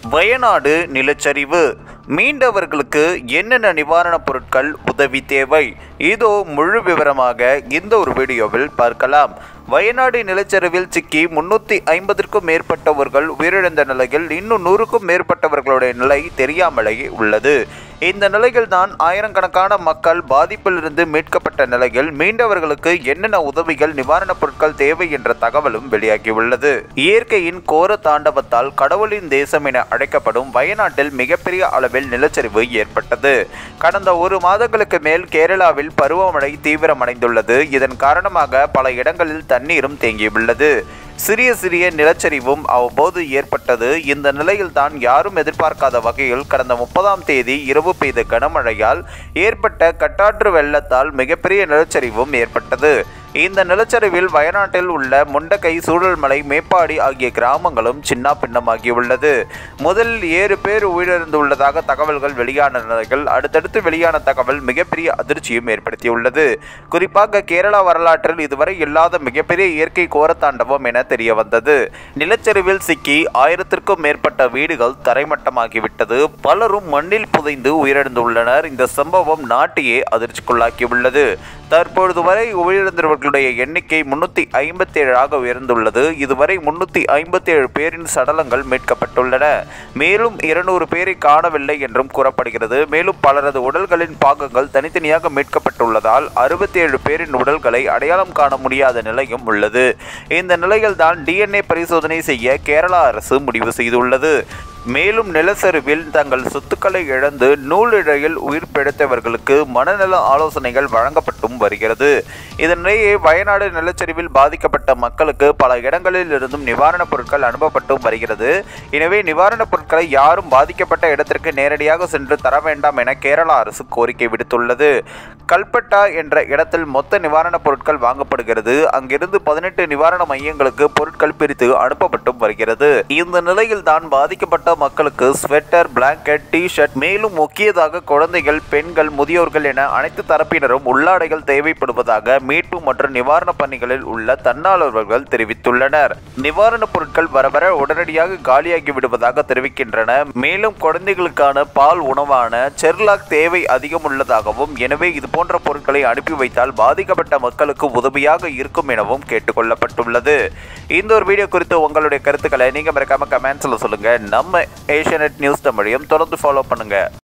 வயநாடு நிலச்சரிவு மீண்டவர்களுக்கு என்னென்ன நிவாரணப் பொருட்கள் உதவி தேவை இதோ முழு விவரமாக இந்த ஒரு வீடியோவில் பார்க்கலாம் வயநாடு நிலச்சரிவில் சிக்கி முன்னூற்றி ஐம்பதற்கும் மேற்பட்டவர்கள் உயிரிழந்த நிலையில் இன்னும் நூறுக்கும் மேற்பட்டவர்களுடைய நிலை தெரியாமலே உள்ளது இந்த நிலையில் தான் ஆயிரக்கணக்கான மக்கள் பாதிப்பிலிருந்து மீட்கப்பட்ட நிலையில் மீண்டவர்களுக்கு என்னென்ன உதவிகள் நிவாரணப் பொருட்கள் தேவை என்ற தகவலும் வெளியாகியுள்ளது இயற்கையின் கோர தாண்டவத்தால் கடவுளின் தேசம் என அழைக்கப்படும் வயநாட்டில் மிகப்பெரிய அளவில் நிலச்சரிவு ஏற்பட்டது கடந்த ஒரு மாதங்களுக்கு மேல் கேரளாவில் பருவமழை தீவிரமடைந்துள்ளது இதன் காரணமாக பல இடங்களில் தண்ணீரும் தேங்கியுள்ளது சிறிய சிறிய நிலச்சரிவும் அவ்வப்போது ஏற்பட்டது இந்த நிலையில் தான் யாரும் எதிர்பார்க்காத வகையில் கடந்த முப்பதாம் தேதி இரவு பெய்த கனமழையால் ஏற்பட்ட கட்டாற்று வெள்ளத்தால் மிகப்பெரிய நிலச்சரிவும் ஏற்பட்டது இந்த நிலச்சரிவில் வயநாட்டில் உள்ள முண்டக்கை சூழல்மலை மேப்பாடி ஆகிய கிராமங்களும் சின்ன பின்னமாகியுள்ளது முதலில் ஏழு பேர் உயிரிழந்துள்ளதாக தகவல்கள் வெளியான நிலையில் அடுத்தடுத்து வெளியான தகவல் மிகப்பெரிய அதிர்ச்சியும் ஏற்படுத்தியுள்ளது குறிப்பாக கேரளா வரலாற்றில் இதுவரை இல்லாத மிகப்பெரிய இயற்கை கோரத்தாண்டவம் என தெரிய வந்தது நிலச்சரிவில் சிக்கி ஆயிரத்திற்கும் மேற்பட்ட வீடுகள் தரைமட்டமாகிவிட்டது பலரும் மண்ணில் புதைந்து உயிரிழந்துள்ளனர் இந்த சம்பவம் நாட்டையே அதிர்ச்சிக்குள்ளாக்கியுள்ளது தற்பொழுது வரை உயிரிழந்தவர்களுடைய எண்ணிக்கை முன்னூற்றி ஐம்பத்தி ஏழாக உயர்ந்துள்ளது இதுவரை முன்னூற்றி ஐம்பத்தி ஏழு பேரின் சடலங்கள் மீட்கப்பட்டுள்ளன மேலும் இருநூறு பேரை காணவில்லை என்றும் கூறப்படுகிறது மேலும் பலரது உடல்களின் பாகங்கள் தனித்தனியாக மீட்கப்பட்டுள்ளதால் அறுபத்தி ஏழு பேரின் உடல்களை அடையாளம் காண முடியாத நிலையும் உள்ளது இந்த நிலையில் தான் டிஎன்ஏ பரிசோதனை செய்ய கேரளா அரசு முடிவு செய்துள்ளது மேலும் நிலச்சரிவில் தங்கள் சொத்துக்களை இழந்து நூலிழையில் உயிர் பிழைத்தவர்களுக்கு மனநல ஆலோசனைகள் வழங்கப்பட்டும் வருகிறது இதனிடையே வயநாடு நிலச்சரிவில் பாதிக்கப்பட்ட மக்களுக்கு பல இடங்களில் இருந்தும் நிவாரணப் பொருட்கள் அனுப்பப்பட்டும் வருகிறது எனவே நிவாரணப் பொருட்களை யாரும் பாதிக்கப்பட்ட இடத்திற்கு நேரடியாக சென்று தர வேண்டாம் என கேரளா அரசு கோரிக்கை விடுத்துள்ளது கல்பட்டா என்ற இடத்தில் மொத்த நிவாரணப் பொருட்கள் வாங்கப்படுகிறது அங்கிருந்து பதினெட்டு நிவாரண மையங்களுக்கு பொருட்கள் பிரித்து அனுப்பப்பட்டும் வருகிறது இந்த நிலையில் தான் பாதிக்கப்பட்ட மக்களுக்கு ஸ்வெட்டர் பிளாங்கெட் டி ஷர்ட் மேலும் முக்கியதாக குழந்தைகள் பெண்கள் முதியோர்கள் என அனைத்து தரப்பினரும் உள்ளாடைகள் தேவைப்படுவதாக மீட்பு மற்றும் நிவாரண பணிகளில் உள்ள தன்னார்வலர்கள் தெரிவித்துள்ளனர் நிவாரணப் பொருட்கள் வர வர உடனடியாக காலியாகி விடுவதாக தெரிவிக்கின்றன மேலும் குழந்தைகளுக்கான பால் உணவான செர்லாக் தேவை அதிகம் உள்ளதாகவும் எனவே இது போன்ற பொருட்களை அனுப்பி வைத்தால் பாதிக்கப்பட்ட மக்களுக்கு உதவியாக இருக்கும் எனவும் கேட்டுக்கொள்ளப்பட்டுள்ளது இந்த ஒரு வீடியோ குறித்து உங்களுடைய கருத்துக்களை நீங்க மறக்காம கமெண்ட்ஸ்ல சொல்லுங்க நம்ம ஏஷியநெட் நியூஸ் தமிழையும் தொடர்ந்து ஃபாலோ பண்ணுங்க